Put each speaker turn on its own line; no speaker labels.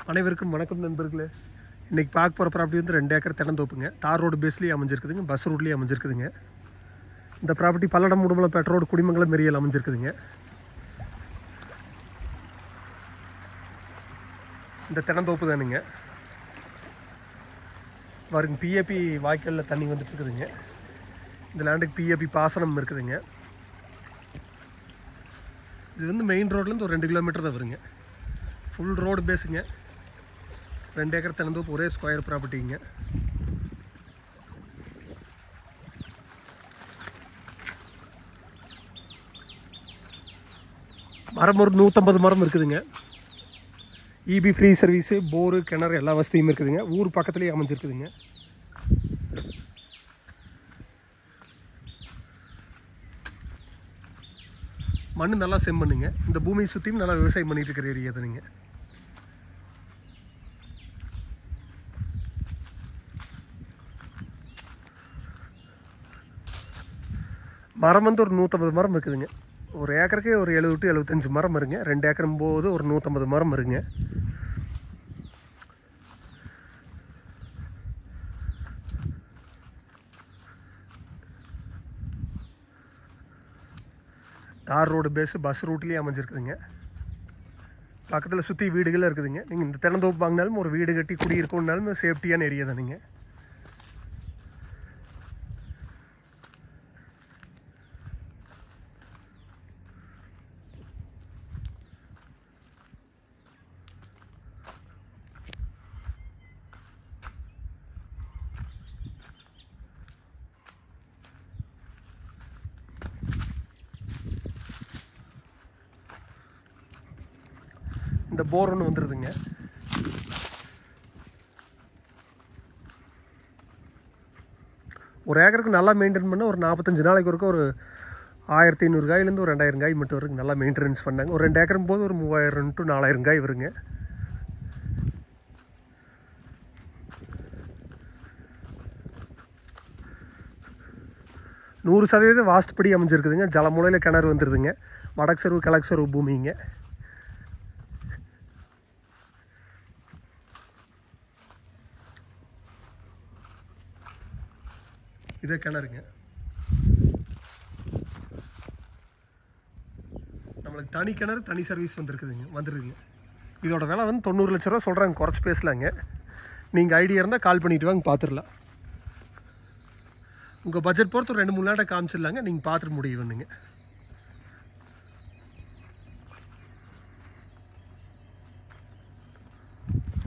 அனைவருக்கும் வணக்கம் நண்பர்களே இன்றைக்கி பார்க்க போகிற ப்ராப்பர்ட்டி வந்து ரெண்டு ஏக்கர் திறந்தோப்புங்க தார் ரோடு பேஸ்லேயே அமைஞ்சிருக்குதுங்க பஸ் ரோட்லேயே அமைஞ்சிருக்குதுங்க இந்த ப்ராப்பர்ட்டி பல்லடம் உடுமலம் பெட்ரோடு குடிமங்கலம் மெரியல் அமைஞ்சிருக்குதுங்க இந்த திறந்தோப்பு தானுங்க பாருங்க பிஏபி வாய்க்காலில் தண்ணி வந்துட்டு இருக்குதுங்க இந்த லேண்டுக்கு பிஏபி பாசனம் இருக்குதுங்க இது வந்து மெயின் ரோட்லேருந்து ஒரு ரெண்டு கிலோமீட்டர் தான் வருங்க ஃபுல் ரோடு பேஸுங்க ரெண்டு ஏக்கர் திறந்தோப்பு ஒரே ஸ்கொயர் ப்ராப்பர்ட்டிங்க மரம் ஒரு நூற்றம்பது மரம் இருக்குதுங்க இபி ஃப்ரீ சர்வீஸு போரு கிணறு எல்லா வசதியும் இருக்குதுங்க ஊர் பக்கத்துலேயே அமைஞ்சிருக்குதுங்க மண் நல்லா செம்மண்ணுங்க இந்த பூமியை சுற்றியும் நல்லா விவசாயம் பண்ணிட்டு இருக்கிற ஏரியா தானுங்க மரம் வந்து ஒரு நூற்றம்பது மரம் இருக்குதுங்க ஒரு ஏக்கருக்கு ஒரு எழுபது டு எழுபத்தஞ்சு மரம் வருங்க ரெண்டு ஏக்கரும் போது ஒரு நூற்றம்பது மரம் வருங்க தார் ரோடு பேஸு பஸ் ரூட்லேயே அமைஞ்சிருக்குதுங்க பக்கத்தில் சுற்றி வீடுகள் இருக்குதுங்க நீங்கள் இந்த திறந்தோப்பு வாங்கினாலும் ஒரு வீடு கட்டி குடியிருக்கணுன்னாலும் சேஃப்டியான ஏரியா தானுங்க இந்த போர் ஒன்று வந்துடுதுங்க ஒரு ஏக்கருக்கு நல்லா மெயின்டைன் பண்ண ஒரு நாற்பத்தஞ்சு நாளைக்கு ஒருக்க ஒரு ஆயிரத்தி ஐநூறு காயிலேருந்து ஒரு ரெண்டாயிரம் காய் மட்டும் வரைக்கும் நல்லா மெயின்டெனன்ஸ் பண்ணாங்க ஒரு ரெண்டு ஏக்கரும் போது ஒரு மூவாயிரம் டு நாலாயிரம் காய் வருங்க நூறு சதவீதம் வாஸ்துப்படி அமைஞ்சிருக்குதுங்க ஜலமுலையில் கிணறு வந்துடுதுங்க வடக்கு சருவு கிழக்கு சருவு பூமிங்க இதே கிணறுங்க நம்மளுக்கு தனி கிணறு தனி சர்வீஸ் வந்துருக்குதுங்க வந்துருக்குங்க இதோட விலை வந்து தொண்ணூறு லட்ச ரூபா சொல்கிறாங்க குறைச்சி பேசலாங்க நீங்கள் ஐடியா இருந்தால் கால் பண்ணிட்டு வாங்க பார்த்துடலாம் உங்கள் பட்ஜெட் பொறுத்து ஒரு ரெண்டு மூணு நாட்டை காமிச்சிடலாங்க நீங்கள் பார்த்துட்டு முடிவு பண்ணுங்க